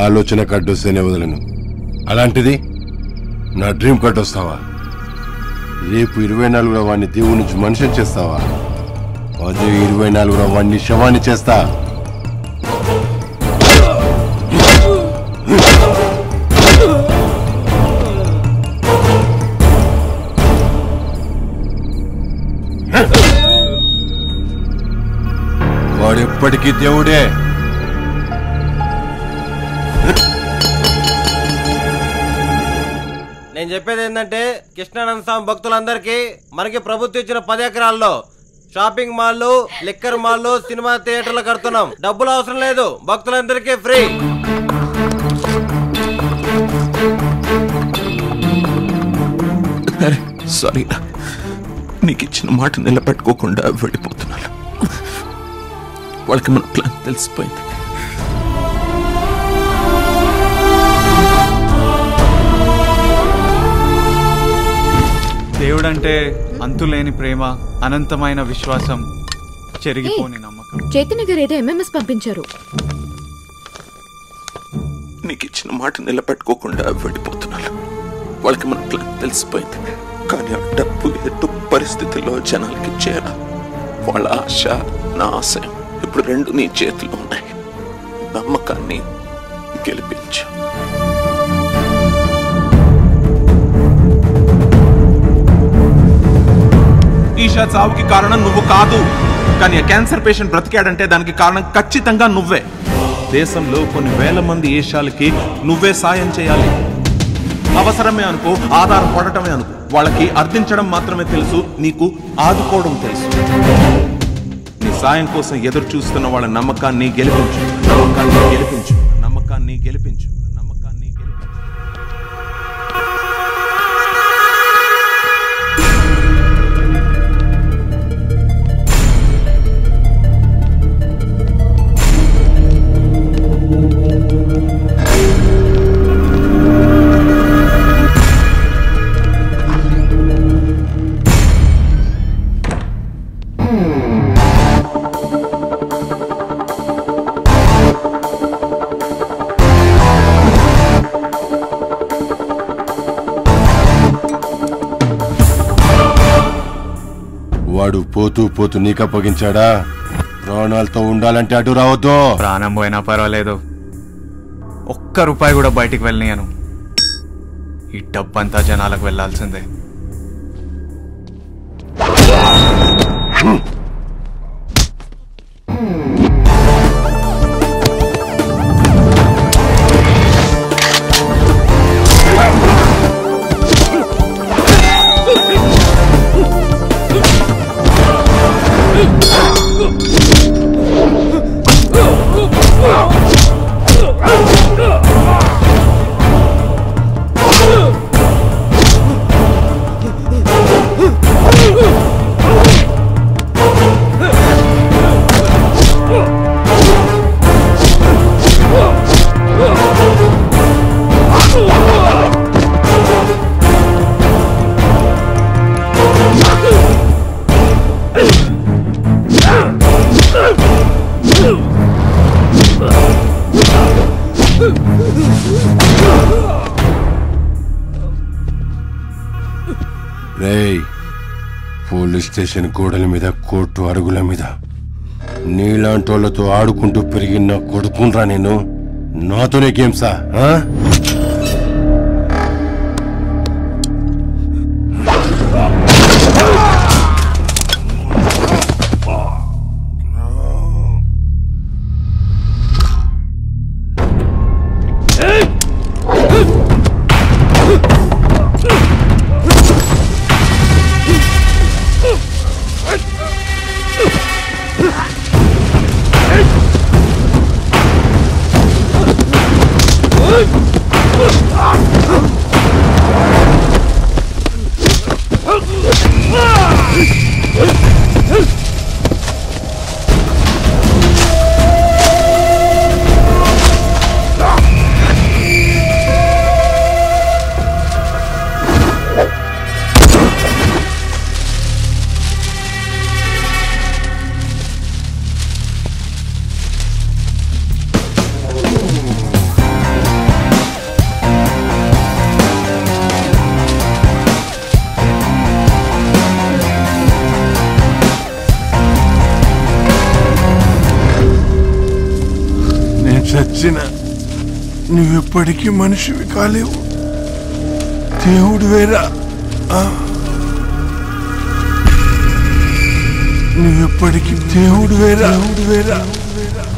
ఆలోచన కట్టొస్తేనే వదలను అలాంటిది నా డ్రీమ్ కట్టొస్తావా రేపు ఇరవై నాలుగులో వాడిని దేవుడి నుంచి మనిషిని చేస్తావా అదే ఇరవై నాలుగులో వాడిని శవాన్ని చేస్తా వాడెప్పటికీ దేవుడే నేను చెప్పేది ఏంటంటే కృష్ణానంద స్వామి భక్తులందరికీ మనకి ప్రభుత్వం ఇచ్చిన పది ఎకరాల్లో షాపింగ్ మాల్లు లిక్కర్ మాల్లు సినిమా థియేటర్లు కడుతున్నాం డబ్బులు అవసరం లేదు భక్తులందరికీ ఫ్రీ అరే సారీ నీకు ఇచ్చిన మాట నిలబెట్టుకోకుండా వెళ్ళిపోతున్నాను వాళ్ళకి మన ప్లాన్ తెలిసిపోయింది దేవుడంటే అంతులేని ప్రేమ అనంతమైన విశ్వాసం చెరిగిపోని నమ్మకం చైతన్య గారు ఏదో ఎంఎంఎస్ పంపించారు నీకు ఇచ్చిన మాట నిలబెట్టుకోకుండా వెళ్ళిపోతున్నాను వాళ్ళకి మన ప్లాన్ తెలిసిపోయింది కానీ ఆ డబ్బు ఎటు పరిస్థితుల్లో జనాలకి చేరా వాళ్ళ ఆశ నా ఆశయం ఇప్పుడు రెండు నీ చేతిలో ఉన్నాయి నమ్మకాన్ని గెలిపించు ఈషా చావుకి కారణం నువ్వు కాదు కానీ ఆ క్యాన్సర్ పేషెంట్ బ్రతికాడంటే దానికి కారణం ఖచ్చితంగా నువ్వే దేశంలో కొన్ని వేల మంది ఏషాలకి నువ్వే సాయం చేయాలి అవసరమే అనుకో ఆధారం పడటమే అనుకో వాళ్ళకి అర్థించడం మాత్రమే తెలుసు నీకు ఆదుకోవడం తెలుసు నీ సాయం కోసం ఎదురు చూస్తున్న వాళ్ళ నమ్మకాన్ని గెలిపించు నమ్మకాన్ని గెలిపించు నమ్మకాన్ని గెలిపించు నమ్మకాన్ని గెలిపించు వాడు పోతూ పోతూ నీకు అప్పగించాడా ప్రాణాలతో ఉండాలంటే అటు రావద్దు ప్రాణం పోయినా పర్వాలేదు ఒక్క రూపాయి కూడా బయటికి వెళ్ళనియను ఈ డబ్బంతా జనాలకు వెళ్ళాల్సిందే రేయ్ పోలీస్ స్టేషన్ గోడల మీద కోర్టు అరుగుల మీద నీలాంటోళ్లతో ఆడుకుంటూ పెరిగిన కొడుకునరా నేను నాతోనే గేమ్సా ఆ? చచ్చిన నువ్వెప్పటికీ మనిషివి కాలేవు దేవుడు వేరా నువ్వెప్పటికీ దేవుడు వేరా దేవుడు వేరా